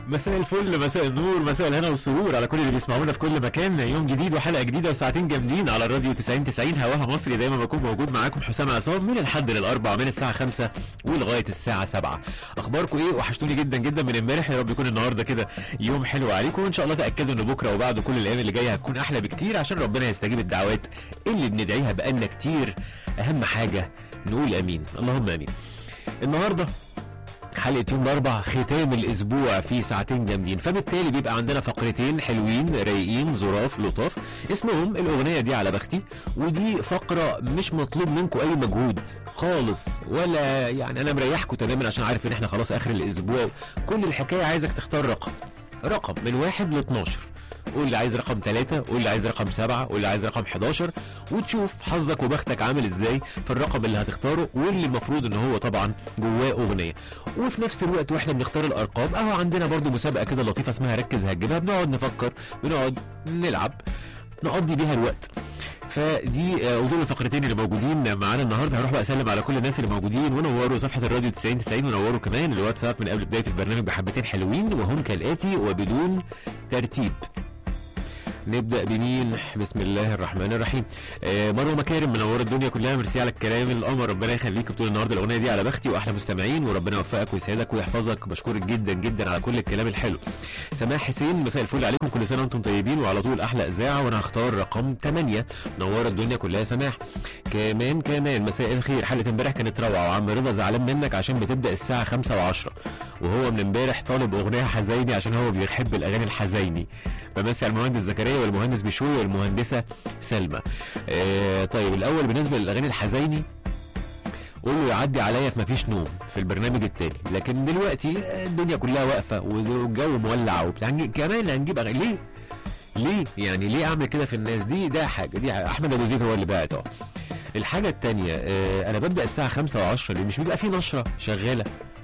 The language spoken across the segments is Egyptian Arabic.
مساء الفل مساء النور مساء الهنا والسرور على كل اللي بيسمعونا في كل مكان يوم جديد وحلقه جديده وساعتين جامدين على الراديو 90 90 هواها مصري دايما بكون موجود معاكم حسام عصام من الحد للاربع من الساعه 5 ولغايه الساعه 7 اخباركم ايه وحشتوني جدا جدا من امبارح يا رب يكون النهارده كده يوم حلو عليكم وان شاء الله تاكدوا ان بكره وبعده كل الايام اللي جايه هتكون احلى بكتير عشان ربنا يستجيب الدعوات اللي بندعيها بقالنا كتير اهم حاجه نقول امين اللهم امين النهارده حلقه يوم الاربع ختام الاسبوع في ساعتين جامدين فبالتالي بيبقى عندنا فقرتين حلوين رايقين ظراف لطاف اسمهم الاغنيه دي على بختي ودي فقره مش مطلوب منكم اي مجهود خالص ولا يعني انا مريحكم تماما عشان عارف ان احنا خلاص اخر الاسبوع كل الحكايه عايزك تختار رقم رقم من واحد ل 12 قول لي عايز رقم ثلاثة قول لي عايز رقم سبعة قول لي عايز رقم 11 وتشوف حظك وبختك عامل ازاي في الرقم اللي هتختاره واللي المفروض ان هو طبعا جواه اغنية وفي نفس الوقت واحنا بنختار الارقام اهو عندنا برضو مسابقة كده لطيفة اسمها ركز هتجيبها بنقعد نفكر بنقعد نلعب نقضي بيها الوقت فدي آه، ودول الفقرتين اللي موجودين معانا النهارده هروح بقى اسلم على كل الناس اللي موجودين ونوروا صفحه الراديو 90 90 ونوروا كمان الواتساب من قبل بدايه البرنامج بحبتين حلوين وهم كالاتي وبدون ترتيب نبدا بمين بسم الله الرحمن الرحيم آه مروه مكارم منوره الدنيا كلها ميرسي على الكلام القمر ربنا يخليك بتقول النهارده الاغنيه دي على بختي واحلى مستمعين وربنا يوفقك ويسعدك ويحفظك بشكرك جدا جدا على كل الكلام الحلو سماح حسين مساء الفل عليكم كل سنه وانتم طيبين وعلى طول احلى اذاعه وانا هختار رقم 8 منوره الدنيا كلها سماح كمان كمان مساء الخير حلقه امبارح كانت روعه وعم رضا زعلان منك عشان بتبدا الساعه 5 و10 وهو من امبارح طالب اغنيه حزيني عشان هو بيحب الاغاني الحزيني بمسي على المهندس زكريا والمهندس بشوي والمهندسه سلمى آه طيب الاول بالنسبه للاغاني الحزيني قول له يعدي عليا في مفيش نوم في البرنامج التالي لكن دلوقتي آه، الدنيا كلها واقفه والجو مولع وبتاع هنجي- كمان هنجيب اغاني ليه؟ ليه؟ يعني ليه اعمل كده في الناس دي ده حاجه دي حاجة. احمد ابو زيد هو اللي باعت اه الحاجه الثانيه آه انا ببدا الساعه 5 و10 ليه مش بيبقى في نشره شغاله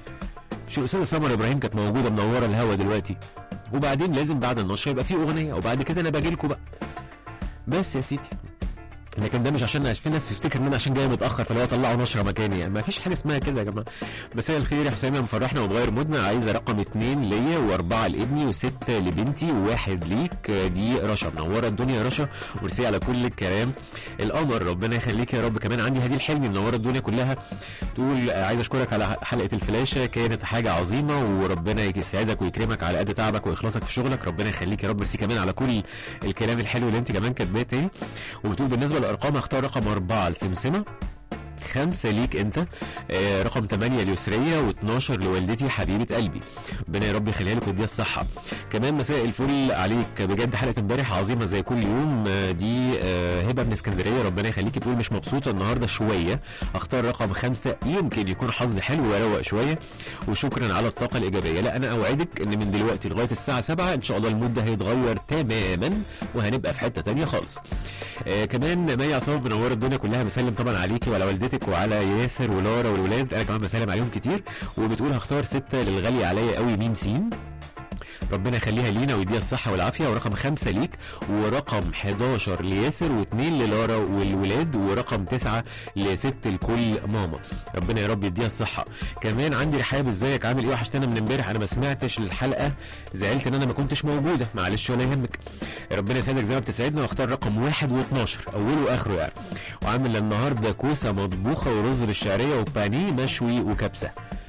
مش الاستاذه سمر ابراهيم كانت موجوده منوره الهوا دلوقتي وبعدين لازم بعد النشره يبقى في اغنيه وبعد كده انا باجي لكم بقى بس يا سيدي لكن ده مش عشان في ناس تفتكر ان انا عشان جاي متاخر فلو طلعوا نشره مكاني يعني ما فيش حاجه اسمها كده يا جماعه مساء الخير يا حسام يا مفرحنا ومغير مودنا عايزه رقم اتنين ليا واربعه لابني وسته لبنتي وواحد ليك آه، دي رشا منوره الدنيا يا رشا وميرسي على كل الكلام القمر ربنا يخليك يا رب كمان عندي هدي الحلمي منوره الدنيا كلها تقول آه، عايز اشكرك على حلقه الفلاشه كانت حاجه عظيمه وربنا يسعدك ويكرمك على قد تعبك واخلاصك في شغلك ربنا يخليك يا رب ميرسي كمان على كل الكلام الحلو اللي انت كمان كاتباه تاني وبتقول بالنسبه للارقام هختار رقم أربعة لسمسمة خمسة ليك انت آه رقم 8 ليسرية و12 لوالدتي حبيبة قلبي ربنا يا رب يخليها لك ويديها الصحة كمان مساء الفل عليك بجد حلقة امبارح عظيمة زي كل يوم آه دي آه هبة من اسكندرية ربنا يخليكي بتقول مش مبسوطة النهاردة شوية اختار رقم خمسة يمكن يكون حظي حلو واروق شوية وشكرا على الطاقة الإيجابية لا أنا أوعدك إن من دلوقتي لغاية الساعة 7 إن شاء الله المود ده هيتغير تماما وهنبقى في حتة تانية خالص آه كمان مي عصام منوره الدنيا كلها بسلم طبعا عليكي وعلى والدتك وعلى ياسر ولارا والولاد انا كمان بسلم عليهم كتير وبتقول هختار سته للغاليه عليا قوي ميم سين ربنا يخليها لينا ويديها الصحة والعافية ورقم خمسة ليك ورقم 11 لياسر واثنين للارا والولاد ورقم تسعة لست الكل ماما ربنا يا رب يديها الصحة كمان عندي رحاب ازيك عامل ايه وحشتنا من امبارح انا ما سمعتش الحلقة زعلت ان انا ما كنتش موجودة معلش ولا يهمك ربنا يسعدك زي ما بتسعدنا واختار رقم واحد و12 اوله واخره يعني وعامل النهارده كوسة مطبوخة ورز بالشعرية وبانيه مشوي وكبسة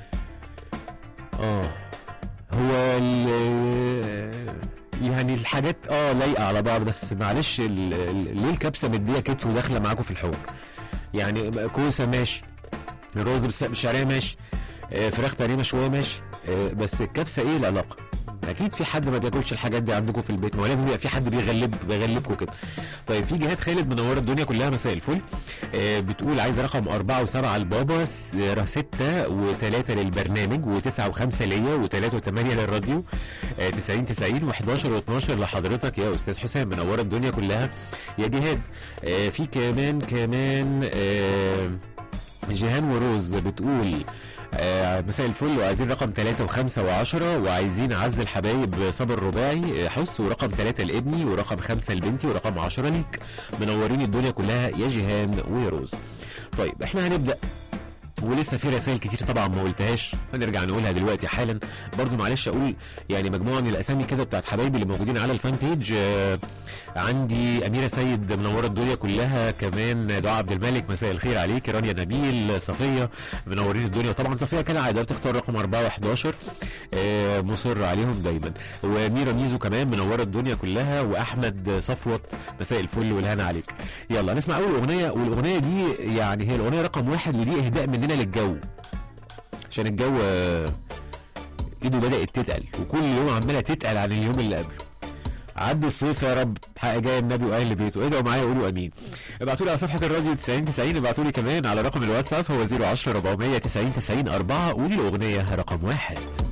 اه هو ال- يعني الحاجات اه لايقه على بعض بس معلش ال- ال- ليه الكبسه مديه كتف وداخله معاكم في الحوار يعني كوسه ماشي الرز بالس- بالشعريه ماشي آه، فراخ بانيه مشويه ماشي آه، بس الكبسه ايه العلاقه اكيد في حد ما بياكلش الحاجات دي عندكم في البيت ما هو لازم يبقى في حد بيغلب بيغلبكم كده طيب في جهاد خالد منوره الدنيا كلها مساء الفل آه، بتقول عايزه رقم أربعة وسبعة لبابا س- ر- ستة وثلاثة للبرنامج وتسعة وخمسة ليا وثلاثة وثمانية للراديو آه، 90 90 و11 و12 لحضرتك يا أستاذ حسام منورة الدنيا كلها يا جهاد آه، في كمان كمان آه، جيهان وروز بتقول آه، مساء الفل وعايزين رقم 3 و5 و10 وعايزين عز الحبايب صبر رباعي آه، حس ورقم 3 لابني ورقم 5 لبنتي ورقم 10 ليك منورين الدنيا كلها يا جيهان ويا روز طيب احنا هنبدا ولسه في رسائل كتير طبعا ما قلتهاش هنرجع نقولها دلوقتي حالا برضو معلش اقول يعني مجموعه من الاسامي كده بتاعت حبايبي اللي موجودين على الفان بيج آه عندي اميره سيد منوره الدنيا كلها كمان دعاء عبد الملك مساء الخير عليك رانيا نبيل صفيه منورين الدنيا طبعا صفيه كالعاده بتختار رقم 4 و11 آه مصر عليهم دايما وميرا ميزو كمان منوره الدنيا كلها واحمد صفوت مساء الفل والهنا عليك يلا نسمع اول اغنيه والاغنيه دي يعني هي الاغنيه رقم واحد ودي اهداء مننا للجو عشان الجو آه، ايده بدات تتقل وكل يوم عماله تتقل عن اليوم اللي قبله عدوا الصيف يا رب حق جاي النبي واهل بيته ادعوا معايا قولوا امين ابعتوا لي على صفحه الراديو 90 90 ابعتوا لي كمان على رقم الواتساب هو 010 490 90 4 قولي الاغنيه رقم واحد